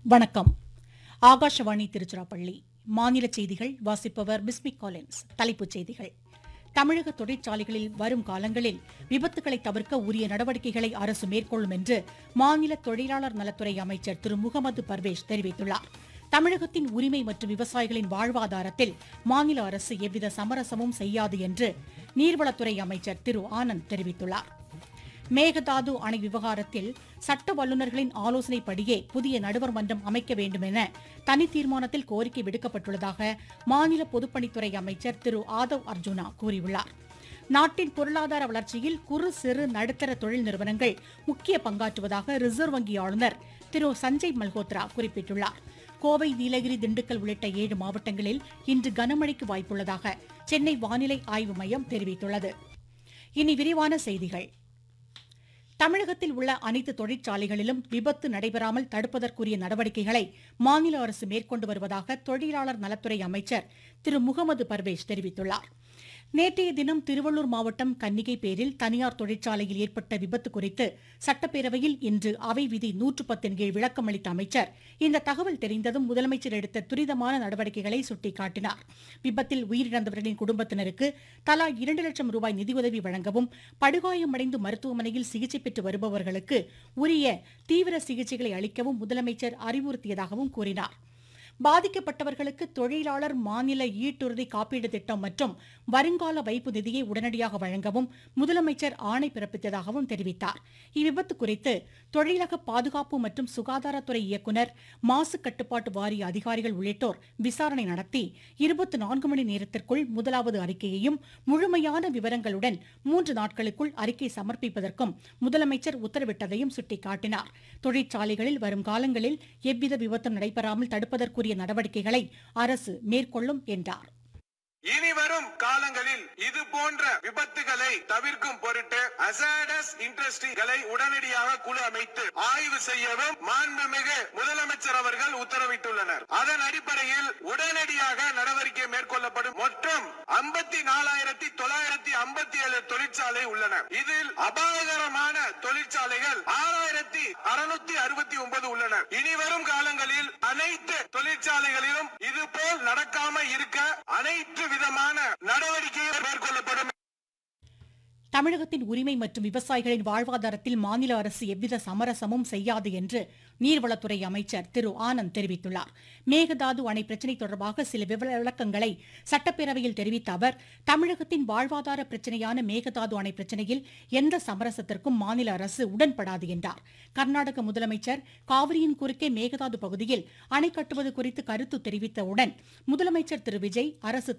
வணக்கம் ஆகாஷவாணி திருச்சிராப்பள்ளி மாநில செய்திகள் வாசிப்பவர் பிஸ்மிக் காலின்ஸ் தலைப்புச் செய்திகள் தமிழக தொழிற்சாலைகளில் வரும் காலங்களில் விபத்துகளை தவிர்க்க உரிய நடவடிக்கைகளை அரசு மேற்கொள்ளும் என்று மாநில தொழிலாளர் நலத்துறை அமைச்சர் திரு முகமது பர்வேஷ் தெரிவித்துள்ளார் தமிழகத்தின் உரிமை மற்றும் விவசாயிகளின் வாழ்வாதாரத்தில் மாநில அரசு எவ்வித சமரசமும் செய்யாது என்று நீர்வளத்துறை அமைச்சர் திரு ஆனந்த் தெரிவித்துள்ளார் மேகதாது அணை விவகாரத்தில் சட்ட வல்லுநர்களின் ஆலோசனைப்படியே புதிய நடுவர் மன்றம் அமைக்க வேண்டும் என தனி தீர்மானத்தில் கோரிக்கை விடுக்கப்பட்டுள்ளதாக மாநில பொதுப்பணித்துறை அமைச்சர் திரு ஆதவ் அர்ஜுனா கூறியுள்ளார் நாட்டின் பொருளாதார வளர்ச்சியில் குறு சிறு நடுத்தர தொழில் நிறுவனங்கள் முக்கிய பங்காற்றுவதாக ரிசர்வ் வங்கி ஆளுநர் திரு சஞ்சய் மல்ஹோத்ரா குறிப்பிட்டுள்ளார் கோவை நீலகிரி திண்டுக்கல் உள்ளிட்ட ஏழு மாவட்டங்களில் இன்று கனமழைக்கு வாய்ப்புள்ளதாக சென்னை வானிலை ஆய்வு மையம் தெரிவித்துள்ளது இனி விரிவான செய்திகள் தமிழகத்தில் உள்ள அனைத்து தொழிற்சாலைகளிலும் விபத்து நடைபெறாமல் தடுப்பதற்குரிய நடவடிக்கைகளை மாநில அரசு மேற்கொண்டு வருவதாக தொழிலாளர் நலத்துறை அமைச்சர் திரு முகமது பர்வேஷ் தெரிவித்துள்ளார் நேற்றைய தினம் திருவள்ளூர் மாவட்டம் கன்னிகை பேரில் தனியார் தொழிற்சாலையில் ஏற்பட்ட விபத்து குறித்து சட்டப்பேரவையில் இன்று அவை விதி நூற்று பத்தின் கீழ் விளக்கமளித்த அமைச்சர் இந்த தகவல் தெரிந்ததும் முதலமைச்சர் எடுத்த துரிதமான நடவடிக்கைகளை சுட்டிக்காட்டினார் விபத்தில் உயிரிழந்தவர்களின் குடும்பத்தினருக்கு தலா இரண்டு லட்சம் ரூபாய் நிதியுதவி வழங்கவும் படுகாயமடைந்து மருத்துவமனையில் சிகிச்சை பெற்று வருபவர்களுக்கு உரிய தீவிர சிகிச்சைகளை அளிக்கவும் முதலமைச்சர் அறிவுறுத்தியதாகவும் கூறினார் பாதிக்கப்பட்டவர்களுக்கு தொழிலாளர் மாநில ஈட்டுறுதி காப்பீடு திட்டம் மற்றும் வருங்கால வைப்பு நிதியை உடனடியாக வழங்கவும் முதலமைச்சர் ஆணை பிறப்பித்ததாகவும் தெரிவித்தார் இவ்விபத்து குறித்து தொழிலக பாதுகாப்பு மற்றும் சுகாதாரத்துறை இயக்குநர் மாசு கட்டுப்பாட்டு வாரிய அதிகாரிகள் உள்ளிட்டோர் விசாரணை நடத்தி இருபத்தி நான்கு மணி நேரத்திற்குள் முதலாவது அறிக்கையையும் முழுமையான விவரங்களுடன் மூன்று நாட்களுக்குள் அறிக்கை சமர்ப்பிப்பதற்கும் முதலமைச்சர் உத்தரவிட்டதையும் சுட்டிக்காட்டினார் தொழிற்சாலைகளில் வரும் காலங்களில் எவ்வித விபத்தும் நடைபெறாமல் தடுப்பதற்குரிய நடவடிக்கைகளை அரசு மேற்கொள்ளும் என்றார் இனி வரும் காலங்களில் இது போன்ற விபத்துகளை தவிர்க்கும் பொருட்டு அசாடஸ் இண்டஸ்ட்ரிகளை உடனடியாக குழு அமைத்து ஆய்வு செய்யவும் மாண்புமிகு முதலமைச்சர் அவர்கள் உத்தரவிட்டுள்ளனர் அதன் அடிப்படையில் உடனடியாக நடவடிக்கை மேற்கொள்ளப்படும் மொத்தம் ஐம்பத்தி நாலாயிரத்தி தொள்ளாயிரத்தி ஐம்பத்தி ஏழு தொழிற்சாலை உள்ளன இதில் அபாயகரமான தொழிற்சாலைகள் ஆறாயிரத்தி அறுநூத்தி அறுபத்தி ஒன்பது உள்ளன இனி வரும் காலங்களில் அனைத்து தொழிற்சாலைகளிலும் இது போல் நடக்காம இருக்க அனைத்து விதமான நடவடிக்கைகள் மேற்கொள்ளப்படும் தமிழகத்தின் உரிமை மற்றும் விவசாயிகளின் வாழ்வாதாரத்தில் மாநில அரசு எவ்வித சமரசமும் செய்யாது என்று நீர்வளத்துறை அமைச்சர் திரு ஆனந்த் தெரிவித்துள்ளார் மேகதாது அணை பிரச்சினை தொடர்பாக சில விளக்கங்களை சட்டப்பேரவையில் தெரிவித்த அவர் தமிழகத்தின் வாழ்வாதார பிரச்சினையான மேகதாது அணை பிரச்சினையில் எந்த சமரசத்திற்கும் மாநில அரசு உடன்படாது என்றார் கர்நாடக முதலமைச்சர் காவிரியின் குறுக்கே மேகதாது பகுதியில் அணை கட்டுவது குறித்து கருத்து தெரிவித்தவுடன் முதலமைச்சர் திரு விஜய் அரசு